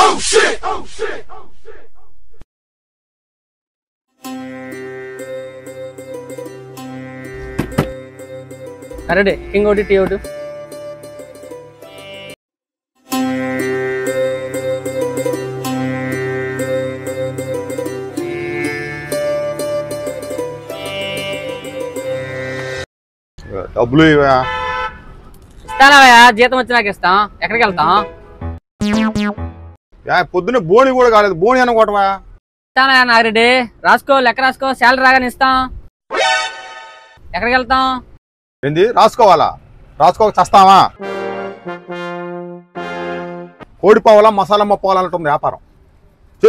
Ready king ఒకటి tea ఒకటి డబ్బులు ఇవా ఇస్తానవయ్యా జీతం వచ్చినాక ఇస్తాం ఎక్కడికి వెళ్తాం యా, పొద్దున్న బోని కూడా కాలేదు బోని అని కొట్టవా ఇస్తానయ్యా నాగిరెడ్డి రాసుకో లెక్క రాసుకో శాలరీ రాగానే ఇస్తాం ఎక్కడికి వెళ్తాం ఏంది రాసుకోవాలా రాసుకోక చస్తావా కోడి పావాలా మసాలా మొప్పాలంటుంది వ్యాపారం ఛీ,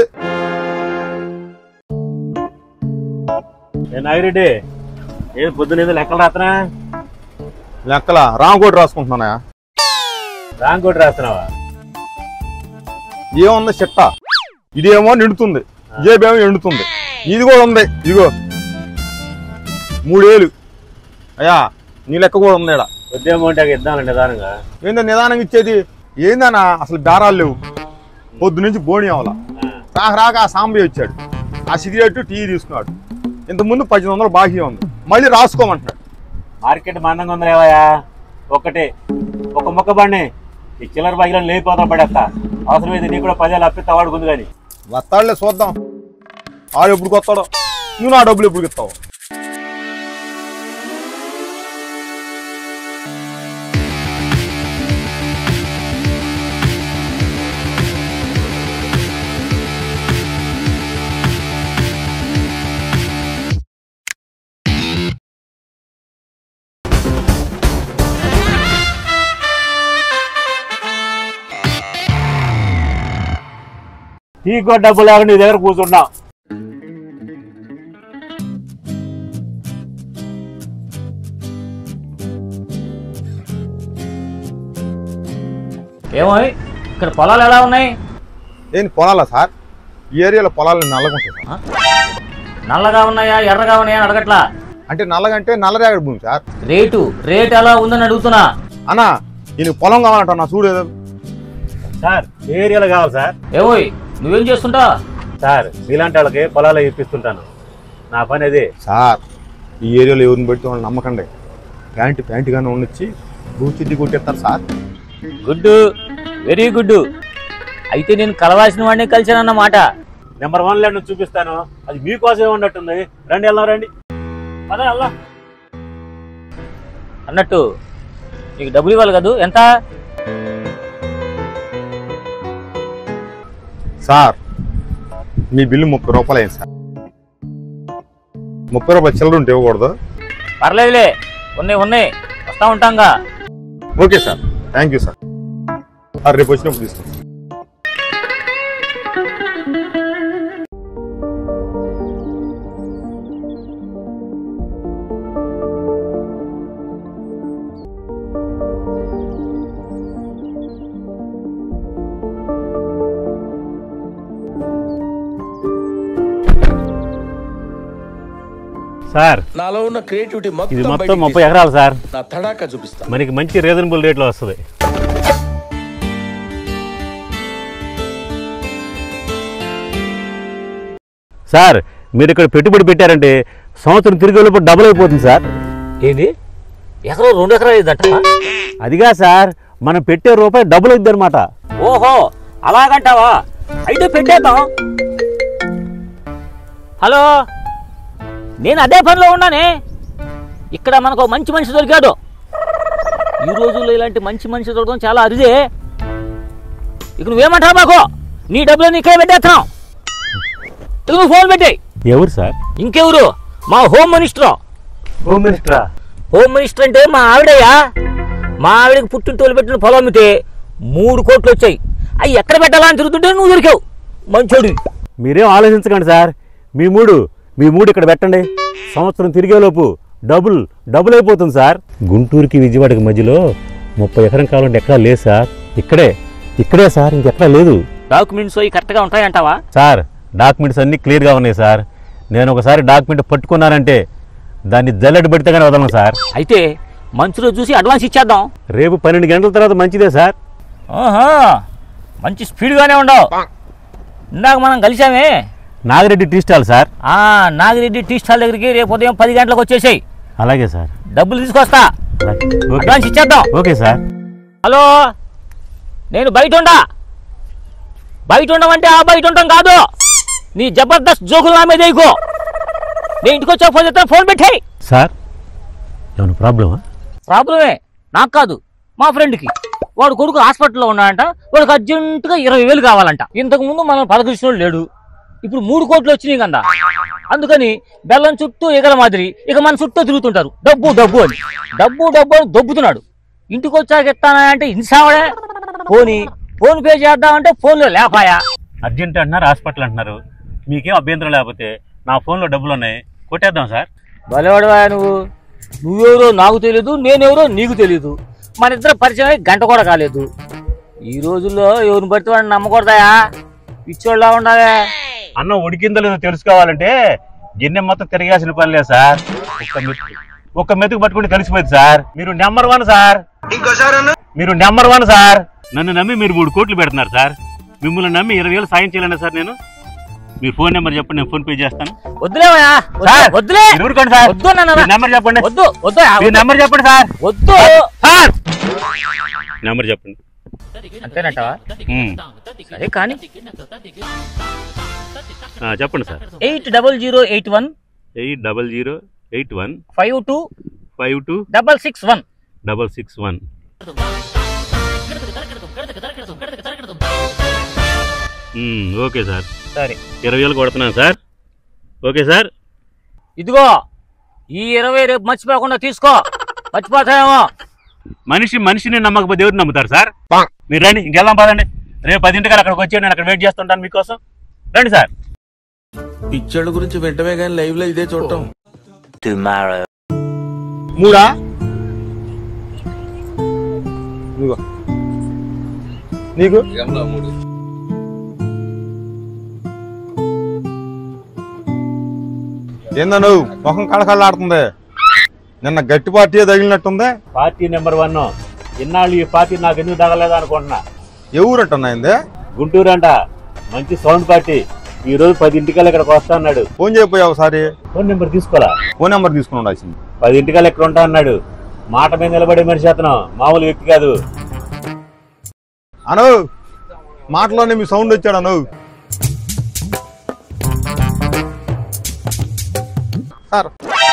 ఏ నాగిరెడ్డి ఏది పొద్దున ఏదో లెక్కలు రాత్రా లెక్కల రామకోటి రాసుకుంటున్నానా రాంకోటి రాస్తున్నావా ఏముంది చిట్ట ఇదేమో నిండుతుంది ఇదేమో ఎండుతుంది ఇది కూడా ఉంది ఇదిగో మూడేలు అయ్యా నీ లెక్క కూడా ఉంది ఈడ ఉద్యోగం ఉంటే ఇద్దామండి నిదానంగా ఏందో నిదానంగా ఇచ్చేది ఏందన్నా అసలు బేరాలు లేవు పొద్దు నుంచి బోని అవల రాక రాక ఆ సాంబయ్య వచ్చాడు ఆ సిగరెట్ టీ తీసుకున్నాడు ఇంతకుముందు పద్దెనిమిది వందలు బాకీ ఉంది మళ్ళీ రాసుకోమంటున్నాడు మార్కెట్ మందంగా ఉంది లేవయ్యా ఒక్కటే ఒక మొక్క బండి ఈ చిల్లర బాగిలను లేకపోతా పడేస్తా అవసరమైతే నీకు కూడా పదేళ్ళు అప్పిస్తా వాడుకుంది కానీ వస్తాడులే చూద్దాం ఆడు ఎప్పుడు కొత్తాడో నువ్వు నా డబ్బులు ఎప్పుడు ఇస్తావు టీ కూడా డబ్బు లేకుండా నీ దగ్గర కూర్చున్నావు ఏమో ఇక్కడ పొలాలు ఎలా ఉన్నాయి ఏంటి పొలాలా సార్ ఈ ఏరియాలో పొలాలు నల్లగుంటాయి సార్ నల్లగా ఉన్నాయా ఎర్రగా ఉన్నాయా అని అడగట్లా అంటే నల్లగంటే నల్లరేగడి భూమి సార్ రేటు రేట్ ఎలా ఉందని అడుగుతున్నా అన్నా ఈయన పొలం కావాలంట నా చూడు ఏదో. సార్ ఏ ఏరియాలో కావాలి సార్ ఏమోయ్ నువ్వేం చేస్తుంటా సార్ మీలాంటి వాళ్ళకి పొలాలు ఇప్పిస్తుంటాను నా పని అదే సార్ ఈ ఏరియాలో ఎవరిని పెడితే వాళ్ళు నమ్మకండి ప్యాంటు ప్యాంటుగానే ఉండొచ్చి భూచిద్ది కొట్టేస్తారు సార్ గుడ్ వెరీ గుడ్ అయితే నేను కలవాల్సిన వాడిని కలిసానన్నమాట నెంబర్ వన్ ల్యాండ్ చూపిస్తాను అది మీకోసమే ఉన్నట్టుంది రండి వెళ్దాం రండి అదే వెళ్దాం అన్నట్టు నీకు డబ్బులు ఇవ్వాలి కదా ఎంత సార్ మీ బిల్లు ముప్పై రూపాయలు అయింది సార్ ముప్పై రూపాయలు చిల్లర ఉంటే ఇవ్వకూడదు పర్లేదులే ఉన్నాయి ఉన్నాయి వస్తా ఉంటాంగా okay sir thank you sir sir రేపు వచ్చినప్పుడు తీసుకుంటాం సార్ నాలో ఉన్న క్రియేటివిటీ ఇది మొత్తం మొత్తం బయటికి ముప్పై తీసి ఎకరాలు సార్ నా తడాకా చూపిస్తా మనకి మంచి రీజనబుల్ రేట్లో వస్తుంది సార్ మీరు ఇక్కడ పెట్టుబడి పెట్టారంటే సంవత్సరం తిరిగి వెళ్ళినప్పుడు డబుల్ అయిపోతుంది సార్ ఏంది ఎకరం రెండు ఎకరాలు ఇదంట అదిగా సార్ మనం పెట్టే రూపాయి డబుల్ అవుద్ది అనమాట ఓహో అలాగంటావా అయితే పెట్టేద్దాం హలో నేను అదే పనిలో ఉన్నానే ఇక్కడ మనకు ఒక మంచి మనిషి దొరికాడు ఈ రోజుల్లో ఇలాంటి మంచి మనిషి దొరకడం చాలా అరిదే ఇక నువ్వేమంటావు మాకు నీ డబ్బులు నీకే పెట్టేస్తున్నాం ఇక నువ్వు ఫోన్ పెట్టాయి ఎవరు సార్ ఇంకెవరు మా హోమ్ మినిస్టర్ హోమ్ మినిస్టరా హోమ్ మినిస్టర్ అంటే మా ఆవిడయ్యా మా ఆవిడకి పుట్టింటోళ్ళు పెట్టిన పొలం అమ్మితే మూడు కోట్లు వచ్చాయి అవి ఎక్కడ పెట్టాలా అని తిరుగుతుంటే నువ్వు దొరికావు మంచోడు మీరేం ఆలోచించకండి సార్ మీ మూడు మీ మూడు ఇక్కడ పెట్టండి సంవత్సరం తిరిగేలోపు డబుల్ డబుల్ అయిపోతుంది సార్ గుంటూరుకి విజయవాడకి మధ్యలో ముప్పై ఎకరం కావాలంటే ఎక్కడా లేదు సార్ ఇక్కడే ఇక్కడే సార్ ఇంకెక్కడా లేదు డాక్యుమెంట్స్ అవి కరెక్ట్గా ఉంటాయంటావా సార్ డాక్యుమెంట్స్ అన్నీ క్లియర్గా ఉన్నాయి సార్ నేను ఒకసారి డాక్యుమెంట్ పట్టుకున్నానంటే దాన్ని జల్లెడ పెడితే కానీ వదలను సార్ అయితే మంచి రోజు చూసి అడ్వాన్స్ ఇచ్చేద్దాం రేపు పన్నెండు గంటల తర్వాత మంచిదే సార్ ఆహా మంచి స్పీడ్గానే ఉండవు ఇందాక మనం కలిసామే నాగిరెడ్డి టీ స్టాల్ సార్ ఆ నాగిరెడ్డి టీ స్టాల్ దగ్గరికి రేపు ఉదయం పది గంటలకు వచ్చేసాయి అలాగే సార్ డబ్బులు తీసుకొస్తా అలాగే. ఓకే అడ్వాన్స్ ఇచ్చేద్దాం ఓకే సార్ హలో నేను బయట ఉండా బయట ఉండమంటే ఆ బయట ఉండటం కాదు నీ జబర్దస్త్ జోకులు నా మీద వేయకు నేను ఇంటికి వచ్చా ఫోన్ చేస్తాను ఫోన్ పెట్టేయి సార్ ఏమైనా ప్రాబ్లమా ప్రాబ్లమే నాకు కాదు మా ఫ్రెండ్కి వాడు కొడుకు హాస్పిటల్లో ఉన్నాడంట వాడికి అర్జెంటుగా ఇరవై వేలు కావాలంట ఇంతకు ముందు మనం పలకరించిన లేడు ఇప్పుడు మూడు కోట్లు వచ్చినాయి కదా అందుకని బెల్లం చుట్టూ ఎగల మాదిరి ఇక మన చుట్టూ తిరుగుతుంటారు డబ్బు డబ్బు అని డబ్బు డబ్బు అని దొబ్బుతున్నాడు ఇంటికి వచ్చాక ఇస్తానా అంటే ఇన్సావడే పోనీ ఫోన్ పే చేద్దామంటే ఫోన్లో లేపాయా అర్జెంట్ అంటున్నారు హాస్పిటల్ అంటున్నారు మీకేం అభ్యంతరం లేకపోతే నా ఫోన్లో డబ్బులు ఉన్నాయి కొట్టేద్దాం సార్ భలేవాడువా నువ్వు నువ్వెవరో నాకు తెలియదు నేనెవరో నీకు తెలియదు మన ఇద్దరు పరిచయం అయ్యి గంట కూడా కాలేదు ఈ రోజుల్లో ఎవరిని పడితే వాడిని నమ్మకూడదాయా పిచ్చోళ్ళ ఉండాలే అన్నం ఉడికిందో లేదో తెలుసుకోవాలంటే గిన్నె మొత్తం తిరగాల్సిన పని లేదు సార్ ఒక్క మెతుకు ఒక్క మెతుకు పట్టుకుని కలిసిపోయింది సార్ మీరు నెంబర్ వన్ సార్ మీరు నెంబర్ వన్ సార్ నన్ను నమ్మి మీరు మూడు కోట్లు పెడుతున్నారు సార్ మిమ్మల్ని నమ్మి ఇరవై వేలు సాయం చేయాలన్నా సార్ నేను మీరు ఫోన్ నెంబర్ చెప్పండి నేను ఫోన్ పే చేస్తాను వద్దులేవయ్యా వద్దు- సార్, వద్దులే మీరు ఊరుకోండి సార్ వద్దు నాన్న. మీ నెంబర్ చెప్పండి వద్దు వద్దు మీ నెంబర్ చెప్పండి సార్ వద్దు సార్ నెంబర్ చెప్పండి అంతేనట్టవా ఉమ్. సరే కానీ ఆ, చెప్పండి sir eight double zero eight one eight double zero eight one five two five two double six one double six one okay sir సరే ఇరవై వేలు కొడుతున్నాను సార్ ఓకే సార్ ఇదిగో ఈ ఇరవై రేపు మర్చిపోకుండా తీసుకో మర్చిపోతాయేమో మనిషి మనిషిని నమ్మకపోతే ఎవరు నమ్ముతారు సార్ మీరు రండి ఇంకెళ్దాం పదండి రేపు పదింటికి అక్కడికి వచ్చి నేను అక్కడ వెయిట్ చేస్తుంటాను మీకోసం రండి సార్ పిచ్చోళ్ళ గురించి వెంటనే కానీ లైవ్ లో ఇదే చూడటం మూడా ఇదిగో నీకు ఏందా నువ్వు ముఖం కళకళలాడుతుంది నిన్న గట్టి పార్టీ తగిలినట్టుంది పార్టీ నెంబర్ వన్ ఇన్నాళ్ళు ఈ పార్టీ నాకు ఎందుకు తగలేదు అనుకుంటున్నా ఏ ఊరంటున్నాయింది గుంటూరు అంట మంచి సౌండ్ పార్టీ ఈ రోజు పదింటికల్లా ఇక్కడికి వస్తా అన్నాడు ఫోన్ చేయపోయావు ఒకసారి ఫోన్ నెంబర్ తీసుకోవాలా ఫోన్ నెంబర్ తీసుకుని ఉండాల్సింది పదింటికల్లా ఇక్కడ ఉంటా అన్నాడు మాట మీద నిలబడే మనిషి అతను మామూలు వ్యక్తి కాదు అను మాటలోనే మీ సౌండ్ వచ్చాడు అను సార్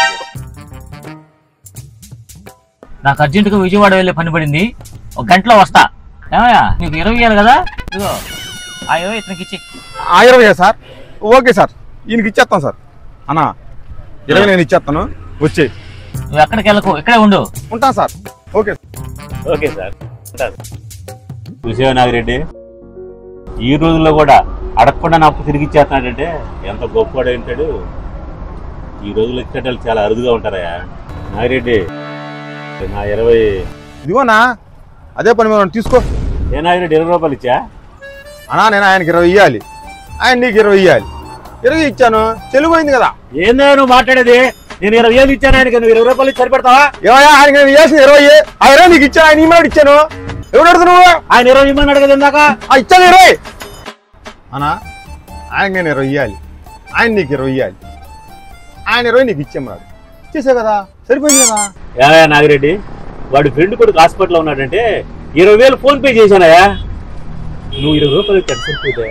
నాకు అర్జెంటుగా విజయవాడ వెళ్ళే పని పడింది ఒక గంటలో వస్తా ఏమయ్యా నీకు ఇరవై ఇవ్వాలి కదా ఇదిగో ఆ ఇరవై ఇతనికి ఇచ్చి ఆ ఇరవై సార్ ఓకే సార్ ఈయనకి ఇచ్చేస్తాను సార్ అన్నా ఇరవై నేను ఇచ్చేస్తాను వచ్చే నువ్వు ఎక్కడికి వెళ్ళకు ఇక్కడే ఉండు ఉంటాను సార్ ఓకే ఓకే సార్ చూసేవా నాగిరెడ్డి ఈ రోజుల్లో కూడా అడగకుండా నా అప్పు తిరిగి ఇచ్చేస్తున్నాడంటే ఎంత గొప్పవాడు ఏంటాడు ఈ రోజుల్లో ఇచ్చేటోళ్ళు చాలా అరుదుగా ఉంటారయ్యా నాగిరెడ్డి నా ఇరవై ఇదిగోనా అదే పని మీద ఉన్నాను. తీసుకో ఏ నాగిరెడ్డి ఇరవై రూపాయలు ఇచ్చా అన్నా నేను ఆయనకి ఇరవై ఇవ్వాలి ఆయన నీకు ఇరవై ఇవ్వాలి ఇరవై ఇచ్చాను తెలుగు అయింది కదా ఏందో నువ్వు మాట్లాడేది నేను ఇరవై వేలు ఇచ్చాను ఆయనకి నువ్వు ఇరవై రూపాయలు ఇచ్చి సరిపెడతావా ఏమయ్యా ఆయనకి నేను వేసిన ఇరవై ఆ ఇరవై నీకు ఇచ్చాను ఆయన ఇమ్మడి ఇచ్చాను ఎవడు అడుగుతావు నువ్వు ఆయన ఇరవై ఇమ్మన్నాడు కదా ఇందాక ఆ ఇచ్చాను ఇరవై అన్నా ఆయనకి నేను ఇరవై ఇవ్వాలి ఆయన నీకు ఇరవై ఇవ్వాలి ఆయన ఇరవై నీకు ఇచ్చామన్నాడు ఇచ్చేసా కదా సరిపోయింది కదా ఏమయ్యా నాగిరెడ్డి వాడి ఫ్రెండ్ కొడుకు హాస్పిటల్లో ఉన్నాడంటే ఇరవై వేలు ఫోన్ పే చేశానయ్యా నువ్వు ఇరవై రూపాయలు ఇచ్చాడు సరిపోతే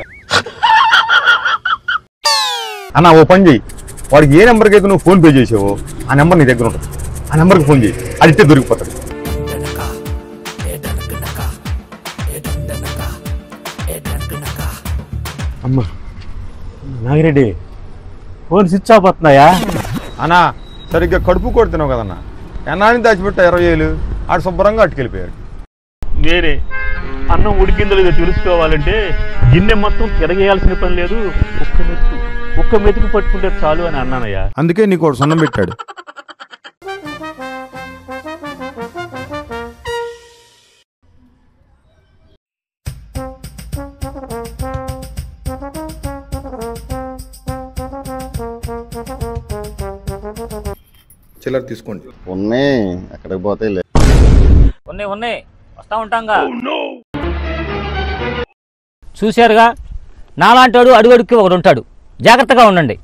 అన్న ఓ పని చెయ్యి వాడికి ఏ నెంబర్కి అయితే నువ్వు ఫోన్ పే చేసావో ఆ నెంబర్ నీ దగ్గర ఉంటుంది ఆ నెంబర్కి ఫోన్ చేయి అడిగితే దొరికిపోతాడు అమ్మా నాగిరెడ్డి ఫోన్ స్విచ్ ఆఫ్ అవుతున్నాయా అన్నా సరిగ్గా కడుపు కొడుతున్నావు కదన్నా ఎన్నాని దాచిపెట్టా ఇరవై వేలు ఆడు శుభ్రంగా అట్టుకెళ్ళిపోయాడు వేరే అన్నం ఉడికిందో లేదో తెలుసుకోవాలంటే గిన్నె మొత్తం తిరగేయాల్సిన పని లేదు ఒక్క మెతుకు ఒక్క మెతుకు పట్టుకుంటే చాలు అని అన్నానయ్యా అందుకే నీకు ఒకటి సున్నం పెట్టాడు చిల్లర తీసుకోండి ఉన్నాయి ఎక్కడికి పోతాయి ఉన్నాయి ఉన్నాయి వస్తా ఉంటాంగా చూశారుగా నాలాంటాడు అడుగడుక్కి ఒకడు ఉంటాడు జాగ్రత్తగా ఉండండి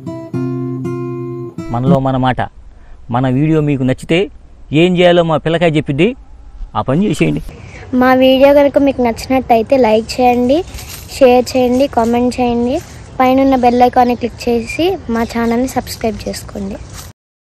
మనలో మన మాట మన వీడియో మీకు నచ్చితే ఏం చేయాలో మా పిల్లకాయ చెప్పిద్ది ఆ పని చేసేయండి మా వీడియో కనుక మీకు నచ్చినట్టయితే లైక్ చేయండి షేర్ చేయండి కామెంట్ చేయండి పైన బెల్ ఐకాన్ని క్లిక్ చేసి మా ఛానల్ని సబ్స్క్రైబ్ చేసుకోండి